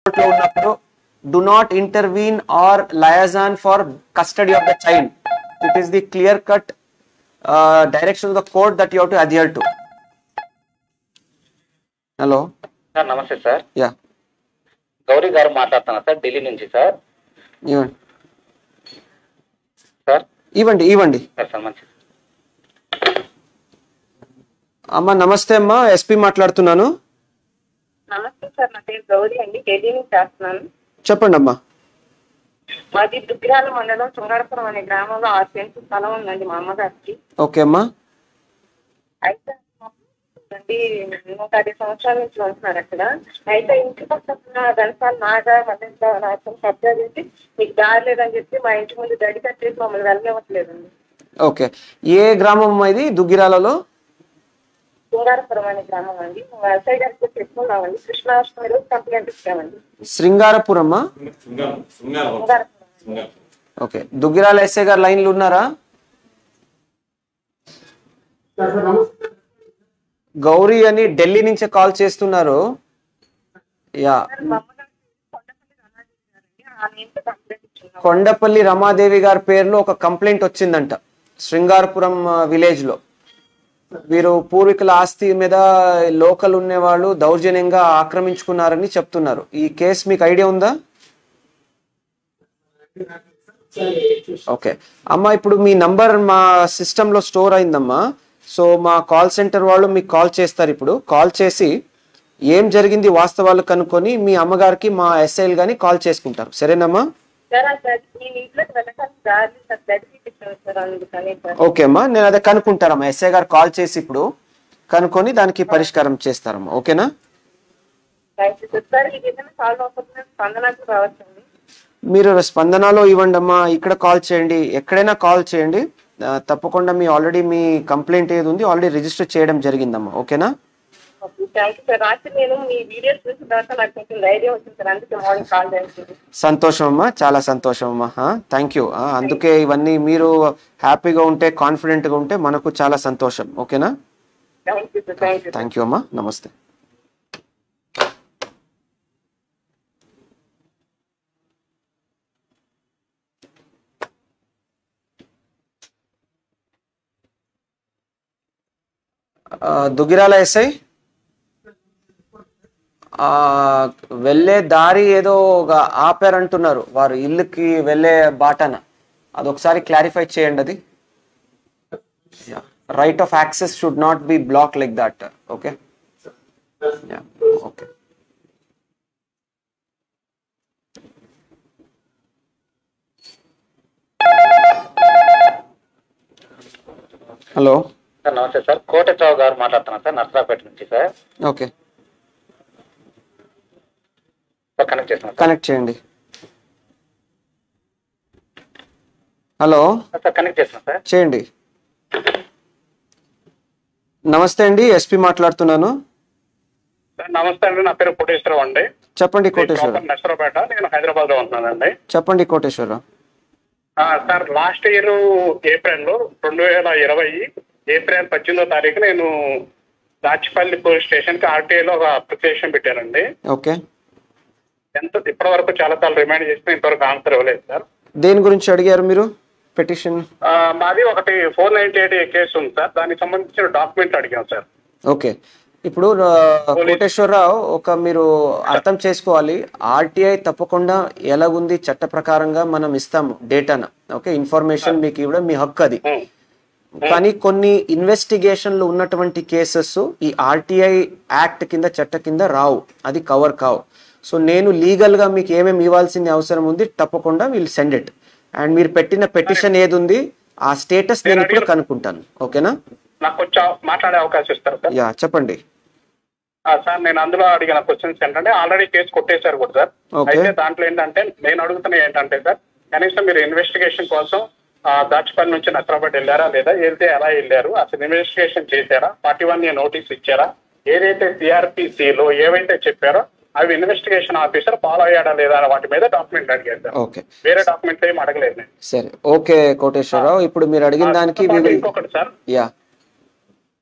కోర్టులో ఉన్నప్పుడు do not intervene or liaison for custody of the child it is the clear cut direction of the court that you to adhere to hello sir నమస్తే sir yeah Gauri garu మాట్లాడుతున్నా sir Delhi నుంచి sir ఇవ్వండి sir ఇవ్వండి ఇవ్వండి sir sir మంచిది అమ్మా నమస్తే అమ్మా ఎస్పీ మాట్లాడుతున్నాను నమస్తే సార్ నా పేరు గౌరీ అండి ఢిల్లీ నుంచి చేస్తున్నాను చెప్పండి అమ్మా మాది దుగ్గిరాల మండలం చుంగారపురం అనే గ్రామంలో ఆరు సెంట్లు స్థలం ఉందండి మా అమ్మగారికి ఓకే అమ్మా అయితే అండి నూట యాభై సంవత్సరాల నుంచి ఉంటున్నారు అక్కడ అయితే ఇంటి పక్కన గణసాల నాగా మధ్య నాశనం కబ్జా చేసి మీకు దారి లేదని చెప్పి మా ఇంటి ముందు దడి కట్టేసి మమ్మల్ని వెళ్ళనివ్వట్లేదండి ఓకే ఏ గ్రామం అమ్మా ఇది దుగ్గిరాలలో తుంగారపురం అనే గ్రామం అండి మా వ్యవసాయ గారికి చెప్పుకున్నామండి కృష్ణాష్టమి రోజు కంప్లైంట్ ఇచ్చామండి శృంగారపురమ్మా తుంగారపురం ఓకే దుగ్గిరాల ఎస్ఐ గారు లైన్లు ఉన్నారా గౌరీ అని ఢిల్లీ నుంచి కాల్ చేస్తున్నారు యా మా అమ్మగారికి కొండపల్లి రమాదేవి గారండి ఆమె ఇంటి కంప్లైంట్ ఇచ్చున్నాం కొండపల్లి రమాదేవి గారి పేరులో ఒక కంప్లైంట్ వచ్చిందంట శృంగారపురం విలేజ్ లో వీరు పూర్వీకుల ఆస్తి మీద లోకల్ ఉండేవాళ్ళు దౌర్జన్యంగా ఆక్రమించుకున్నారని చెప్తున్నారు ఈ కేసు మీకు ఐడియా ఉందా ఓకే అమ్మా ఇప్పుడు మీ నంబర్ మా సిస్టంలో స్టోర్ అయిందమ్మా సో మా కాల్ సెంటర్ వాళ్ళు మీకు కాల్ చేస్తారు ఇప్పుడు కాల్ చేసి ఏం జరిగింది వాస్తవాలు కనుక్కొని మీ అమ్మగారికి మా ఎస్ఐలు కానీ కాల్ చేసుకుంటారు సరేనమ్మా సార్ సార్ నేను ఇంట్లోకి వెళ్ళకాలి దారి సార్ దడికి పెట్టాను సార్ అందుకని సార్ ఓకే అమ్మా నేను అదే కనుక్కుంటారమ్మా ఎస్ఐ గారు కాల్ చేసి ఇప్పుడు కనుక్కొని దానికి పరిష్కారం చేస్తారమ్మా ఓకేనా థ్యాంక్ యూ సార్ సార్ ఇది ఏదైనా సాల్వ్ అవుతుందని స్పందనకు రావచ్చండి మీరు స్పందనలో ఇవ్వండి అమ్మా ఇక్కడ కాల్ చేయండి ఎక్కడైనా కాల్ చేయండి ఆ, తప్పకుండా మీ ఆల్రెడీ మీ కంప్లైంట్ ఏది ఉంది ఆల్రెడీ రిజిస్టర్ చేయడం జరిగిందమ్మా ఓకేనా ఓకే థ్యాంక్ యూ సార్ రాత్రి నేను మీ వీడియోస్ చూసిన తర్వాత నాకు కొంచెం ధైర్యం వచ్చింది సార్ అందుకే మార్నింగ్ కాల్ చేయండి సంతోషం అమ్మా చాలా సంతోషం అమ్మా థ్యాంక్ యూ అందుకే ఇవన్నీ మీరు హ్యాపీగా ఉంటే కాన్ఫిడెంట్గా ఉంటే మనకు చాలా సంతోషం ఓకేనా thank you sir thank you thank you అమ్మా నమస్తే ఆ, దుగ్గిరాల ఎస్ఐ ఆ, వెళ్ళే దారి ఏదో ఒక ఆపారంటున్నారు వారు ఇల్లుకి వెళ్ళే బాటన అదొకసారి క్లారిఫై చేయండి అది right of access should not be block like that okay okay hello sir నమస్తే సార్ కోటేశ్వరరావు గారు మాట్లాడుతున్నా సార్ నర్సరాపేట నుంచి సార్ ఓకే సార్ కనెక్ట్ చేస్తున్నా కనెక్ట్ చేయండి హలో సార్ సార్ కనెక్ట్ చేస్తున్నా సార్ చేయండి నమస్తే అండి ఎస్పీ మాట్లాడుతున్నాను సార్ నమస్తే అండి నా పేరు కోటేశ్వరరావు అండి చెప్పండి కోటేశ్వరరావు ప్రాపర్ నర్సరావుపేట నేను హైదరాబాద్ లో ఉంటున్నానండి చెప్పండి కోటేశ్వరరావు ఆ, సార్ లాస్ట్ ఇయర్ ఏప్రిల్ లో రెండు వేల ఇరవై ఏప్రిల్ పద్దెనిమిదో తారీఖు నేను దాచిపల్లి పోలీస్ స్టేషన్ కి RTI లో ఒక అప్లికేషన్ పెట్టానండి ఓకే ఎంత ఇప్పటి వరకు చాలా సార్లు రిమైండ్ చేసినా ఇంతవరకు ఆన్సర్ ఇవ్వలేదు సార్ దేని గురించి అడిగారు మీరు పిటిషన్ ఆ, మాది ఒకటి ఫోర్ నైన్టీ ఎయిట్ కేసు ఉంది సార్ దానికి సంబంధించిన డాక్యుమెంట్ అడిగాం సార్ ఓకే ఇప్పుడు ఆ, కోటేశ్వరరావు ఒక మీరు అర్థం చేసుకోవాలి ఆర్టీఐ తప్పకుండా ఎలాగుంది చట్ట ప్రకారంగా మనం ఇస్తాము డేటాను ఓకే ఇన్ఫర్మేషన్ మీకు ఇవ్వడం మీ హక్కు అది ఉం. కానీ కొన్ని ఇన్వెస్టిగేషన్లు ఉన్నటువంటి కేసెస్ ఈ ఆర్టీఐ యాక్ట్ కింద చట్ట కింద రావు అది కవర్ కావు సో నేను లీగల్ గా మీకు ఏమేమి ఇవ్వాల్సిన అవసరం ఉంది తప్పకుండా విల్ సెండ్ ఇట్ అండ్ మీరు పెట్టిన పెటిషన్ ఏది ఉంది ఆ స్టేటస్ నేను ఇప్పుడు కనుక్కుంటాను ఓకేనా నాకు కొంచెం మాట్లాడే అవకాశం ఇస్తారు సార్ యా చెప్పండి ఆ, సార్ నేను అందులో అడిగిన క్వశ్చన్స్ ఏంటంటే ఆల్రెడీ కేసు కొట్టేశారు కూడా సార్ Okay. అయితే దాంట్లో ఏంటంటే నేను అడుగుతున్న ఏంటంటే సార్ కనీసం మీరు ఇన్వెస్టిగేషన్ కోసం ఆ, దాచిపల్లి నుంచి నసరాబాద్ వెళ్ళారా లేదా వెళ్తే ఎలా వెళ్ళారు అసలు ఇన్వెస్టిగేషన్ చేశారా ఫార్టీ వన్ ఏ నోటీస్ ఇచ్చారా ఏదైతే CRPC లో ఏవైతే చెప్పారో అవి ఇన్వెస్టిగేషన్ ఆఫీసర్ ఫాలో అయ్యాడా లేదా అనే వాటి మీద డాక్యుమెంట్ అడిగారు సార్ ఓకే వేరే డాక్యుమెంట్స్ ఏం అడగలేదు నేను సరే ఓకే కోటేశ్వరరావు ఇప్పుడు మీరు అడిగిన దానికి we will- ఇంకొకటి సార్ యా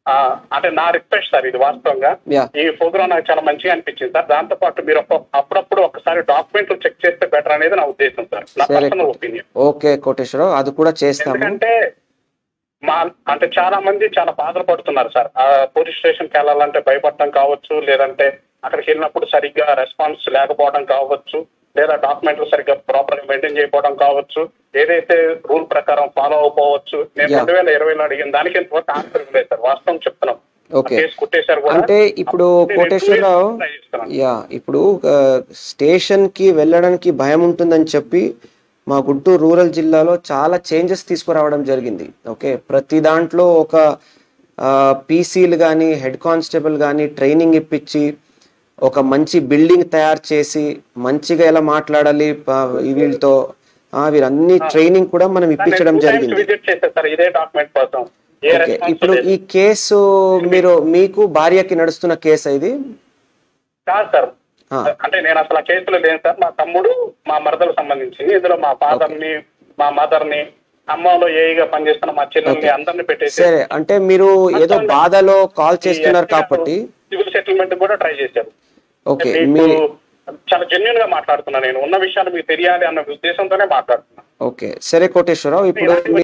ఆ, అంటే నా రిక్వెస్ట్ సార్ ఇది వాస్తవంగా Yeah. ఈ ప్రోగ్రామ్ నాకు చాలా మంచిగా అనిపించింది సార్ దాంతో పాటు మీరు ఒక- అప్పుడప్పుడు ఒకసారి డాక్యుమెంట్లు చెక్ చేస్తే బెటర్ అనేది నా ఉద్దేశం సార్ నా సరే పర్సనల్ ఒపీనియన్ ఓకే కోటేశ్వరరావు అది కూడా చేస్తాము ఎందుకంటే మా అంటే చాలా మంది చాలా బాధలు పడుతున్నారు సార్ ఆ పోలీస్ స్టేషన్ కి వెళ్ళాలంటే భయపడటం కావచ్చు లేదంటే అక్కడికి వెళ్ళినప్పుడు సరిగ్గా రెస్పాన్స్ లేకపోవడం కావచ్చు లేదా డాక్యుమెంట్లు సరిగ్గా ప్రాపర్ గా మెయింటైన్ చేయకపోవడం కావచ్చు ఏదైతే రూల్ ప్రకారం ఫాలో అవ్వకపోవచ్చు నేను Yeah. రెండు వేల ఇరవైలో అడిగిన దానికి ఇంతవరకు ఆన్సర్ లేదు సార్ వాస్తవం చెప్తున్నాం Okay. కేసు కుట్టేశారు కూడా అంటే ఇప్పుడు నేను కోటేశ్వరరావు try చేస్తున్నాను. యా ఇప్పుడు ఆ, స్టేషన్ కి వెళ్ళడానికి భయం ఉంటుందని చెప్పి మా గుంటూరు రూరల్ జిల్లాలో చాలా చేంజెస్ తీసుకురావడం జరిగింది ఓకే ప్రతి దాంట్లో ఒక పీసీలు కానీ హెడ్ కానిస్టేబుల్ కానీ ట్రైనింగ్ ఇప్పించి ఒక మంచి బిల్డింగ్ తయారు చేసి మంచిగా ఎలా మాట్లాడాలి ప- వీళ్ళతో ఆ, వీరన్ని ట్రైనింగ్ కూడా మనం ఇప్పించడం జరిగింది విజిట్ చేశారు సార్ ఇదే డాక్యుమెంట్ కోసం ఏ ఓకే రెస్పాన్స్ ఇప్పుడు లేదు. ఈ కేసు మీరు మీకు భార్యకి నడుస్తున్న కేసు ఇది కాదు సార్ ఆ. అంటే నేను అసలు ఆ కేసులో లేను సార్ మా తమ్ముడు మా మరదలకు సంబంధించింది ఇందులో మా ఫాదర్ ని మా మదర్ ని అమ్మలో ఏఈగా పనిచేస్తున్న మా చెల్లెల్ని అందరిని పెట్టేసి సరే అంటే మీరు ఏదో బాధలో కాల్ చేస్తున్నారు కాబట్టి సివిల్ సెటిల్మెంట్ కూడా ట్రై చేశారు ఓకే మీకు మీ చాలా జెన్యున్ గా మాట్లాడుతున్నా నేను ఉన్న విషయాలు మీకు తెలియాలి అన్న ఉద్దేశంతోనే మాట్లాడుతున్నా ఓకే సరే కోటేశ్వరరావు ఇప్పుడు